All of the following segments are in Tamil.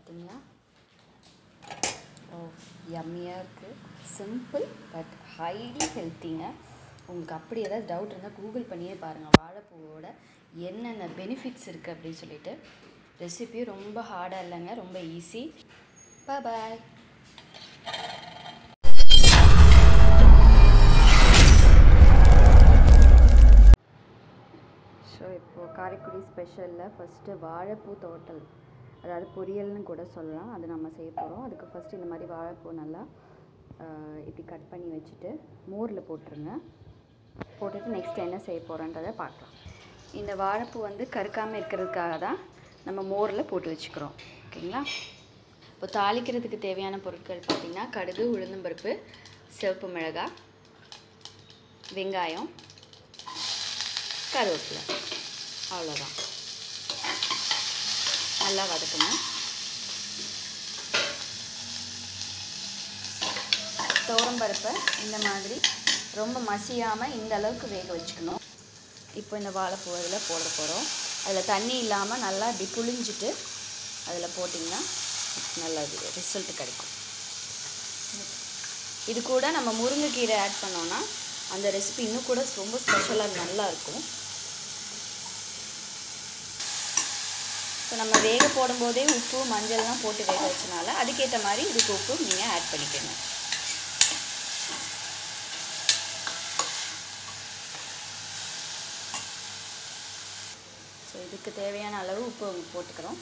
பார்த்தீங்களா ஓ யம்மியாக இருக்குது சிம்பிள் பட் ஹைலி ஹெல்த்திங்க உங்களுக்கு அப்படி ஏதாவது டவுட் இருந்தால் கூகுள் பண்ணியே பாருங்கள் வாழைப்பூவோட என்னென்ன பெனிஃபிட்ஸ் இருக்குது அப்படின்னு சொல்லிட்டு ரெசிபியும் ரொம்ப ஹார்டாக இல்லைங்க ரொம்ப ஈஸி பாய் ஸோ இப்போது காரைக்குடி ஸ்பெஷலில் ஃபஸ்ட்டு வாழைப்பூ தோட்டல் அதாவது பொரியல்னு கூட சொல்லலாம் அது நம்ம செய்ய போகிறோம் அதுக்கு ஃபஸ்ட்டு இந்த மாதிரி வாழைப்பூ நல்லா ஆஹ், இப்படி கட் பண்ணி வச்சுட்டு மோரில் போட்டுருங்க போட்டுட்டு நெக்ஸ்ட் என்ன செய்ய போகிறோன்றதை பார்க்கலாம் இந்த வாழைப்பூ வந்து கருக்காமல் இருக்கிறதுக்காக தான் நம்ம மோரில் போட்டு வச்சுக்கிறோம் ஓகேங்களா இப்போ தாளிக்கிறதுக்கு தேவையான பொருட்கள் பார்த்திங்கன்னா கடுகு உளுந்தம்பருப்பு சிவப்பு மிளகாய் வெங்காயம் கருவேப்பிலை அவ்வளோதான் நல்லா வதக்கணும் பருப்பை இந்த மாதிரி ரொம்ப மசியாமல் இந்த அளவுக்கு வேக வச்சுக்கணும் இப்போ இந்த வாழைப்பூ அதில் போட போகிறோம் அதில் தண்ணி இல்லாமல் நல்லா இப்படி புழிஞ்சிட்டு அதில் போட்டிங்கன்னா நல்ல ரிசல்ட் கிடைக்கும் இது கூட நம்ம முருங்கைக்கீரை ஆட் பண்ணோன்னா அந்த ரெசிபி இன்னும் கூட ரொம்ப ஸ்பெஷலாக நல்லா இருக்கும் ஸோ நம்ம வேக போடும்போதே உப்பு மஞ்சள்லாம் போட்டு வேக வச்சனால அதுக்கேற்ற மாதிரி இதுக்கு உப்பு நீங்கள் ஆட் பண்ணிக்கணும் ஸோ இதுக்கு தேவையான அளவு உப்பு போட்டுக்கிறோம்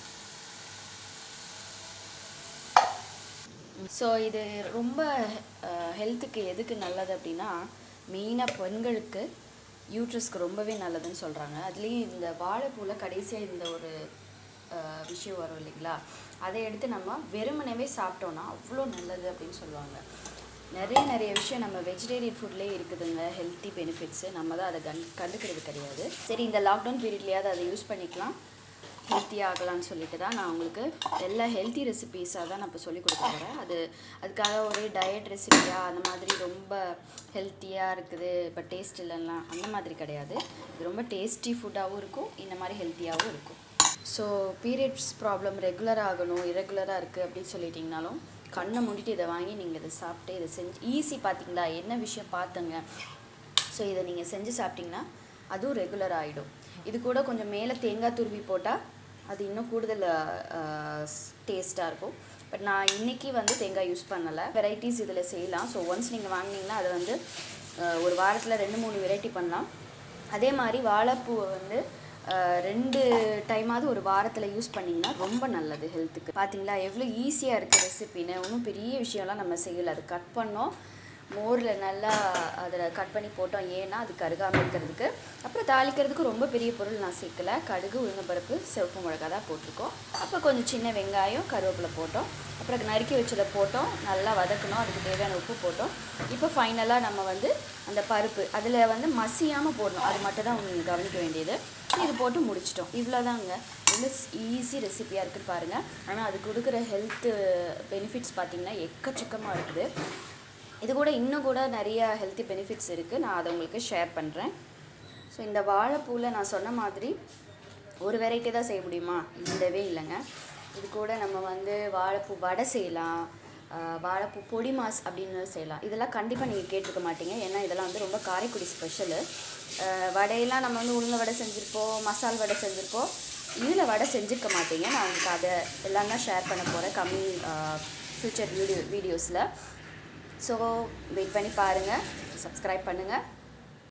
ஸோ இது ரொம்ப ஹெல்த்துக்கு எதுக்கு நல்லது அப்படின்னா மெயினாக பெண்களுக்கு யூட்ரஸ்க்கு ரொம்பவே நல்லதுன்னு சொல்கிறாங்க அதுலேயும் இந்த வாழைப்பூவில் கடைசியாக இந்த ஒரு அஹ், விஷயம் வரும் இல்லைங்களா அதை எடுத்து நம்ம வெறுமனவே சாப்பிட்டோன்னா அவ்வளோ நல்லது அப்படின்னு சொல்லுவாங்க நிறைய நிறைய விஷயம் நம்ம வெஜிடேரியன் ஃபுட்லேயே இருக்குதுங்க ஹெல்த்தி பெனிஃபிட்ஸு நம்ம தான் அதை கண் கண்டுக்கிறது கிடையாது சரி இந்த லாக்டவுன் பீரியட்லேயாவது அதை யூஸ் பண்ணிக்கலாம் ஹெல்த்தியாக ஆகலாம்னு சொல்லிட்டு தான் நான் உங்களுக்கு எல்லா ஹெல்த்தி ரெசிபீஸாக தான் நான் இப்போ சொல்லிக் கொடுக்க போகிறேன் அது அதுக்காக ஒரே டயட் ரெசிபியாக அந்த மாதிரி ரொம்ப ஹெல்த்தியாக இருக்குது இப்போ டேஸ்ட் இல்லைன்னா அந்த மாதிரி கிடையாது இது ரொம்ப டேஸ்டி ஃபுட்டாகவும் இருக்கும் இந்த மாதிரி ஹெல்த்தியாகவும் இருக்கும் ஸோ பீரியட்ஸ் ப்ராப்ளம் ரெகுலர் ஆகணும் இரெகுலராக இருக்குது அப்படின்னு சொல்லிட்டிங்கனாலும் கண்ணை மூடிட்டு இதை வாங்கி நீங்கள் இதை சாப்பிட்டு இதை செஞ்சு ஈஸி பார்த்தீங்களா என்ன விஷயம் பார்த்துங்க ஸோ இதை நீங்கள் செஞ்சு சாப்பிட்டிங்கன்னா அதுவும் ரெகுலர் ஆகிடும் இது கூட கொஞ்சம் மேலே தேங்காய் துருவி போட்டால் அது இன்னும் கூடுதல் டேஸ்ட்டாக இருக்கும் பட் நான் இன்றைக்கி வந்து தேங்காய் யூஸ் பண்ணலை வெரைட்டிஸ் இதில் செய்யலாம் ஸோ ஒன்ஸ் நீங்கள் வாங்கினீங்கன்னா அதை வந்து அஹ், ஒரு வாரத்தில் ரெண்டு மூணு வெரைட்டி பண்ணலாம் அதே மாதிரி வாழைப்பூவை வந்து அஹ், ரெண்டு டைமாவது ஒரு வாரத்தில் யூஸ் பண்ணிங்கன்னா ரொம்ப நல்லது ஹெல்த்துக்கு பார்த்தீங்களா எவ்வளோ ஈஸியாக இருக்குது ரெசிபின்னு ஒன்றும் பெரிய விஷயம்லாம் நம்ம செய்யலை அது கட் பண்ணோம் மோரில் நல்லா அதில் கட் பண்ணி போட்டோம் ஏன்னா அது கருகாமல் இருக்கிறதுக்கு அப்புறம் தாளிக்கிறதுக்கு ரொம்ப பெரிய பொருள் நான் சேர்க்கல கடுகு உளுந்தம்பருப்பு சிவப்பு மிளகா தான் போட்டிருக்கோம் அப்புறம் கொஞ்சம் சின்ன வெங்காயம் கருவேப்பிலை போட்டோம் அப்புறம் நறுக்கி வச்சதை போட்டோம் நல்லா வதக்கணும் அதுக்கு தேவையான உப்பு போட்டோம் இப்போ ஃபைனலாக நம்ம வந்து அந்த பருப்பு அதில் வந்து மசியாமல் போடணும் அது மட்டும் தான் உங்களுக்கு கவனிக்க வேண்டியது இது போட்டு முடிச்சிட்டோம் இவ்வளோதாங்க ரொம்ப ஈஸி ரெசிபியாக இருக்குன்னு பாருங்கள் ஆனால் அது கொடுக்குற ஹெல்த்து பெனிஃபிட்ஸ் பார்த்திங்கன்னா எக்கச்சக்கமாக இருக்குது இது கூட இன்னும் கூட நிறைய ஹெல்த்தி பெனிஃபிட்ஸ் இருக்குது நான் அதை உங்களுக்கு ஷேர் பண்ணுறேன் ஸோ இந்த வாழைப்பூவில் நான் சொன்ன மாதிரி ஒரு வெரைட்டி தான் செய்ய முடியுமா இல்லவே இல்லைங்க இது கூட நம்ம வந்து வாழைப்பூ வடை செய்யலாம் ஆஹ் வாழைப்பூ பொடி மாஸ் அப்படின்னு செய்யலாம் இதெல்லாம் கண்டிப்பாக நீங்கள் கேட்டிருக்க மாட்டீங்க ஏன்னா இதெல்லாம் வந்து ரொம்ப காரைக்குடி ஸ்பெஷலு வடையெல்லாம் நம்ம வந்து உளுந்த வடை செஞ்சுருப்போம் மசால் வடை செஞ்சுருப்போம் இதில் வடை செஞ்சுருக்க மாட்டீங்க நான் உங்களுக்கு அதை எல்லாம் தான் ஷேர் பண்ண போகிறேன் கம்மி ஃப்யூச்சர் வீடியோ வீடியோஸில் ஸோ வெயிட் பண்ணி பாருங்கள் சப்ஸ்கிரைப் பண்ணுங்கள்